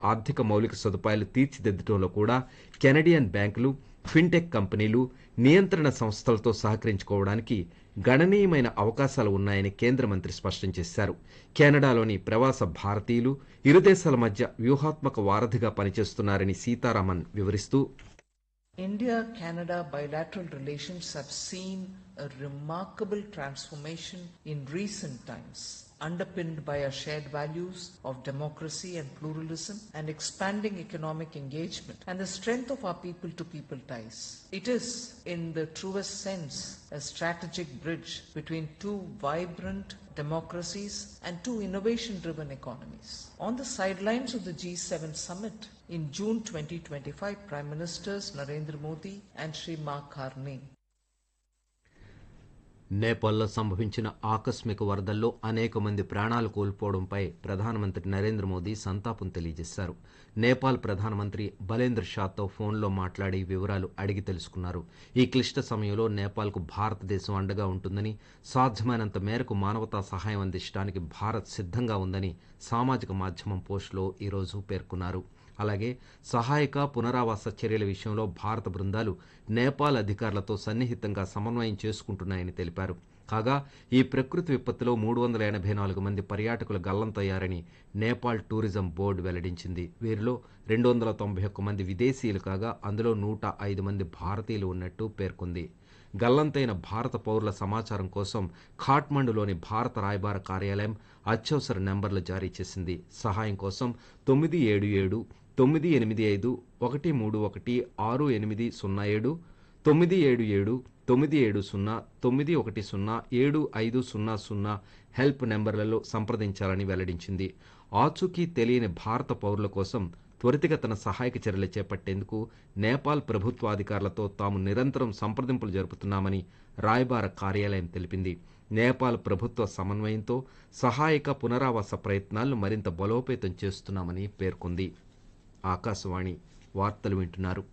ఆర్థిక మౌలిక సదుపాయాలు తీర్చిదిద్దడంలో కూడా కెనడియన్ బ్యాంకులు ఫిన్టెక్ కంపెనీలు నియంత్రణ సంస్థలతో సహకరించుకోవడానికి గణనీయమైన అవకాశాలు ఉన్నాయని కేంద్ర మంత్రి స్పష్టం చేశారు కెనడాలోని ప్రవాస భారతీయులు ఇరు దేశాల మధ్య వ్యూహాత్మక వారధిగా పనిచేస్తున్నారని సీతారామన్ వివరిస్తూ India Canada bilateral relations have seen a remarkable transformation in recent times, underpinned by our shared values of democracy and pluralism and expanding economic engagement and the strength of our people to people ties. It is, in the truest sense, a strategic bridge between two vibrant democracies and two innovation driven economies. On the sidelines of the G7 summit in June 2025, Prime Ministers Narendra Modi and Sri Mark Carney నేపాల్లో సంభవించిన ఆకస్మిక వరదల్లో అనేక మంది ప్రాణాలు కోల్పోవడంపై ప్రధానమంత్రి నరేంద్ర మోదీ సంతాపం తెలియజేశారు నేపాల్ ప్రధానమంత్రి బలేంద్ర షాతో ఫోన్లో మాట్లాడి వివరాలు అడిగి తెలుసుకున్నారు ఈ క్లిష్ట సమయంలో నేపాల్కు భారతదేశం అండగా ఉంటుందని సాధ్యమైనంత మేరకు మానవతా సహాయం అందించడానికి భారత్ సిద్ధంగా ఉందని సామాజిక మాధ్యమం పోస్టులో ఈరోజు పేర్కొన్నారు అలాగే సహాయక పునరావాస చర్యల విషయంలో భారత బృందాలు నేపాల్ అధికారులతో సన్నిహితంగా సమన్వయం చేసుకుంటున్నాయని తెలిపారు కాగా ఈ ప్రకృతి విపత్తులో మూడు వందల ఎనభై నాలుగు మంది పర్యాటకులు గల్లంతయ్యారని నేపాల్ టూరిజం బోర్డు వెల్లడించింది వీరిలో రెండు వందల తొంభై ఒక్క మంది విదేశీయులు కాగా అందులో నూట ఐదు మంది భారతీయులు ఉన్నట్టు పేర్కొంది గల్లంతైన భారత పౌరుల సమాచారం కోసం ఖాట్మండులోని భారత రాయబార కార్యాలయం అత్యవసర నెంబర్లు జారీ చేసింది సహాయం కోసం తొమ్మిది ఏడు ఏడు తొమ్మిది ఎనిమిది ఐదు ఒకటి మూడు ఒకటి ఆరు ఎనిమిది సున్నా ఏడు తొమ్మిది ఏడు ఏడు తొమ్మిది ఏడు సున్నా తొమ్మిది ఒకటి సున్నా ఏడు ఐదు సున్నా సున్నా హెల్ప్ నెంబర్లలో సంప్రదించాలని వెల్లడించింది ఆచూకీ తెలియని భారత పౌరుల కోసం త్వరితగతన సహాయక చర్యలు చేపట్టేందుకు నేపాల్ ప్రభుత్వాధికారులతో తాము నిరంతరం సంప్రదింపులు జరుపుతున్నామని రాయబార కార్యాలయం తెలిపింది నేపాల్ ప్రభుత్వ సమన్వయంతో సహాయక పునరావాస ప్రయత్నాలను మరింత బలోపేతం చేస్తున్నామని పేర్కొంది ఆకాశవాణి వార్తలు వింటున్నారు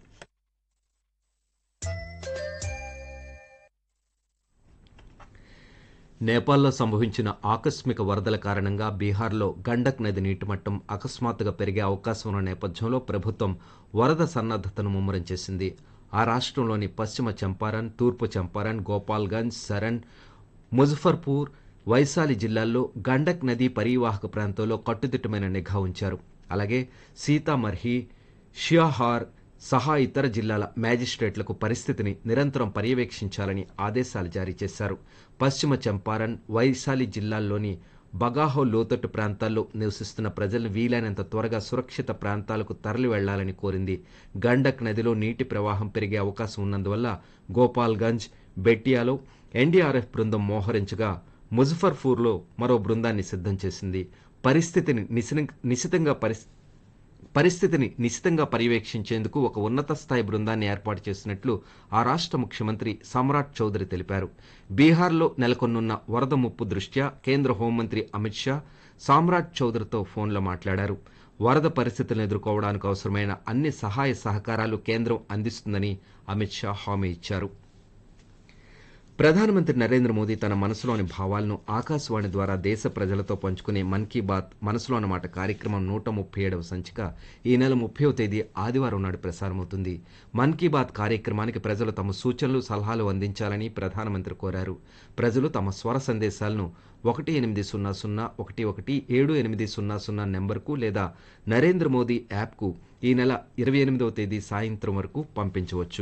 నేపాల్లో సంభవించిన ఆకస్మిక వరదల కారణంగా బీహార్లో గండక్ నది నీటిమట్టం అకస్మాత్తుగా పెరిగే అవకాశం ఉన్న నేపథ్యంలో ప్రభుత్వం వరద సన్నద్దతను ముమ్మరం చేసింది ఆ రాష్ట్రంలోని పశ్చిమ చంపారన్ తూర్పు చంపారన్ గోపాల్గంజ్ సరణ్ ముజఫర్పూర్ వైశాలి జిల్లాల్లో గండక్ నది పరివాహక ప్రాంతంలో కట్టుదిట్టమైన నిఘా ఉంచారు అలాగే సీతామర్హి షియాహార్ సహా ఇతర జిల్లాల మ్యాజిస్ట్రేట్లకు పరిస్థితిని నిరంతరం పర్యవేక్షించాలని ఆదేశాలు జారీ చేశారు పశ్చిమ చంపారన్ వైశాలి జిల్లాల్లోని బగాహో లోతట్టు ప్రాంతాల్లో నివసిస్తున్న ప్రజలను వీలైనంత త్వరగా సురక్షిత ప్రాంతాలకు తరలి వెళ్లాలని కోరింది గండక్ నదిలో నీటి ప్రవాహం పెరిగే అవకాశం ఉన్నందువల్ల గోపాల్గంజ్ బెట్టియాలో ఎన్డీఆర్ఎఫ్ బృందం మోహరించగా ముజఫర్పూర్లో మరో బృందాన్ని సిద్ధం చేసింది పరిస్థితిని నిశితంగా పరిస్థితి పరిస్థితిని నిశితంగా పర్యవేక్షించేందుకు ఒక ఉన్నత స్థాయి బృందాన్ని ఏర్పాటు చేసినట్లు ఆ రాష్ట్ర ముఖ్యమంత్రి సమ్రాట్ చౌదరి తెలిపారు బీహార్లో నెలకొన్నున్న వరద ముప్పు దృష్ట్యా కేంద్ర హోంమంత్రి అమిత్ షా సామ్రాట్ చౌదరితో ఫోన్లో మాట్లాడారు వరద పరిస్థితులను ఎదుర్కోవడానికి అవసరమైన అన్ని సహాయ సహకారాలు కేంద్రం అందిస్తుందని అమిత్ షా హామీ ఇచ్చారు ప్రధానమంత్రి నరేంద్ర మోదీ తన మనసులోని భావాలను ఆకాశవాణి ద్వారా దేశ ప్రజలతో పంచుకునే మన్ కీ బాత్ మనసులోని మాట కార్యక్రమం నూట ముప్పై ఏడవ సంచిక ఈ నెల ముప్పైవ తేదీ ఆదివారం నాడు ప్రసారమవుతుంది మన్ కీ బాత్ కార్యక్రమానికి ప్రజలు తమ సూచనలు సలహాలు అందించాలని ప్రధానమంత్రి కోరారు ప్రజలు తమ స్వర సందేశాలను ఒకటి ఎనిమిది సున్నా సున్నా ఒకటి ఒకటి ఏడు ఎనిమిది సున్నా సున్నా నెంబర్కు లేదా నరేంద్ర మోదీ యాప్కు ఈ నెల ఇరవై ఎనిమిదవ తేదీ సాయంత్రం వరకు పంపించవచ్చు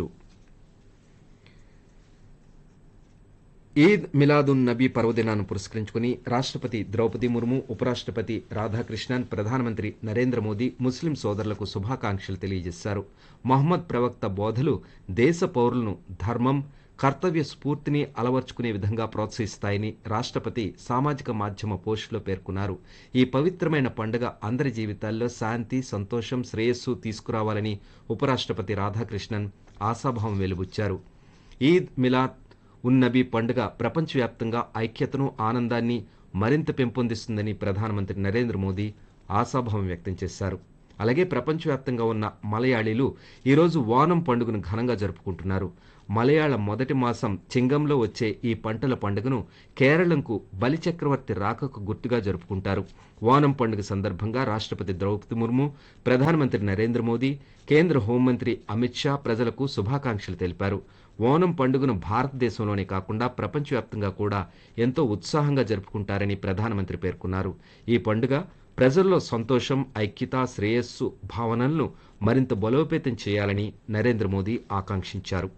ఈద్ మిలాదున్ నబీ పర్వదినాన్ని పురస్కరించుకుని రాష్ట్రపతి ద్రౌపది ముర్ము ఉపరాష్ట్రపతి రాధాకృష్ణన్ ప్రధానమంత్రి నరేంద్ర మోదీ ముస్లిం సోదరులకు శుభాకాంక్షలు తెలియజేశారు మహమ్మద్ ప్రవక్త బోధలు దేశ పౌరులను ధర్మం కర్తవ్య స్ఫూర్తిని అలవర్చుకునే విధంగా ప్రోత్సహిస్తాయని రాష్ట్రపతి సామాజిక మాధ్యమ పోస్టులో పేర్కొన్నారు ఈ పవిత్రమైన పండుగ అందరి జీవితాల్లో శాంతి సంతోషం శ్రేయస్సు తీసుకురావాలని ఉపరాష్ట్రపతి రాధాకృష్ణన్ ఆశాభావం వెలుబుచ్చారు ఈద్ మిలాద్ ఉన్నబీ పండుగ ప్రపంచవ్యాప్తంగా ఐక్యతను ఆనందాన్ని మరింత పెంపొందిస్తుందని ప్రధానమంత్రి నరేంద్ర మోదీ ఆశాభావం వ్యక్తం చేశారు అలాగే ప్రపంచవ్యాప్తంగా ఉన్న మలయాళీలు ఈరోజు వానం పండుగను ఘనంగా జరుపుకుంటున్నారు మలయాళం మొదటి మాసం చింగంలో వచ్చే ఈ పంటల పండుగను కేరళంకు బలిచక్రవర్తి రాకకు గుర్తుగా జరుపుకుంటారు ఓనం పండుగ సందర్భంగా రాష్ట్రపతి ద్రౌపది ముర్ము ప్రధానమంత్రి నరేంద్ర మోదీ కేంద్ర హోంమంత్రి అమిత్ షా ప్రజలకు శుభాకాంక్షలు తెలిపారు ఓనం పండుగను భారతదేశంలోనే కాకుండా ప్రపంచవ్యాప్తంగా కూడా ఎంతో ఉత్సాహంగా జరుపుకుంటారని ప్రధానమంత్రి పేర్కొన్నారు ఈ పండుగ ప్రజల్లో సంతోషం ఐక్యత శ్రేయస్సు భావనలను మరింత బలోపేతం చేయాలని నరేంద్ర మోదీ ఆకాంక్షించారు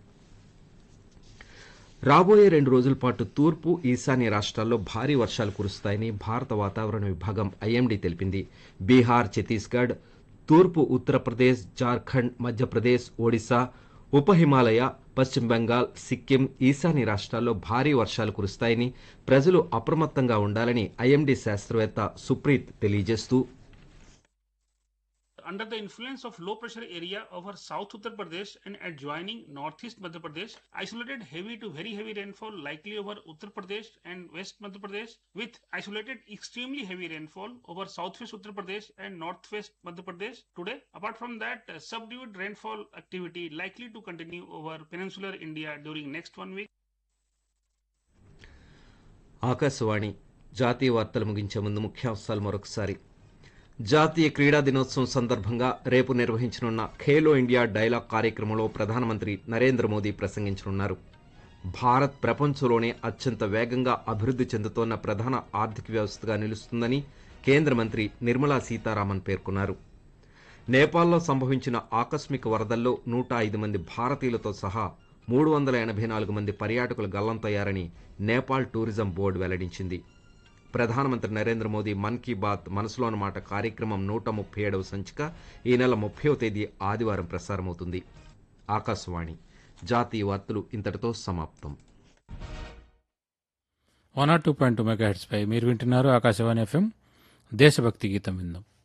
రాబోయే రెండు రోజుల పాటు తూర్పు ఈశాన్య రాష్ట్రాల్లో భారీ వర్షాలు కురుస్తాయని భారత వాతావరణ విభాగం ఐఎండీ తెలిపింది బీహార్ ఛత్తీస్గఢ్ తూర్పు ఉత్తరప్రదేశ్ జార్ఖండ్ మధ్యప్రదేశ్ ఒడిశా ఉప హిమాలయ పశ్చిమ బెంగాల్ సిక్కిం ఈశాన్య రాష్ట్రాల్లో భారీ వర్షాలు కురుస్తాయని ప్రజలు అప్రమత్తంగా ఉండాలని ఐఎండీ శాస్త్రవేత్త సుప్రీత్ తెలియజేస్తూ under the influence of low pressure area over South Uttar Pradesh and adjoining northeast Madhya Pradesh, isolated heavy to very heavy rainfall likely over Uttar Pradesh and West Madhya Pradesh, with isolated extremely heavy rainfall over southwest Uttar Pradesh and northwest Madhya Pradesh today. Apart from that, uh, subdued rainfall activity likely to continue over peninsular India during next one week. Akashvani జాతీయ వార్తలు ముగించే ముందు ముఖ్యాంశాలు మరొకసారి జాతీయ క్రీడా దినోత్సవం సందర్భంగా రేపు నిర్వహించనున్న ఖేలో ఇండియా డైలాగ్ కార్యక్రమంలో ప్రధానమంత్రి నరేంద్ర మోదీ ప్రసంగించనున్నారు భారత్ ప్రపంచంలోనే అత్యంత వేగంగా అభివృద్ధి చెందుతోన్న ప్రధాన ఆర్థిక వ్యవస్థగా నిలుస్తుందని కేంద్ర మంత్రి నిర్మలా సీతారామన్ పేర్కొన్నారు నేపాల్లో సంభవించిన ఆకస్మిక వరదల్లో నూట ఐదు మంది భారతీయులతో సహా మూడు వందల ఎనభై నాలుగు మంది పర్యాటకులు గల్లంతయ్యారని నేపాల్ టూరిజం బోర్డు వెల్లడించింది ప్రధానమంత్రి నరేంద్ర మోదీ మన్ కీ బాత్ మనసులోని మాట కార్యక్రమం నూట ముప్పై ఏడవ సంచిక ఈ నెల ముప్పైవ తేదీ ఆదివారం ప్రసారమవుతుంది ఆకాశవాణి జాతీయ వార్తలు ఇంతటితో సమాప్తం one or two point two megahertz పై మీరు వింటున్నారు ఆకాశవాణి ఎఫ్ఎం దేశభక్తి గీతం విందాం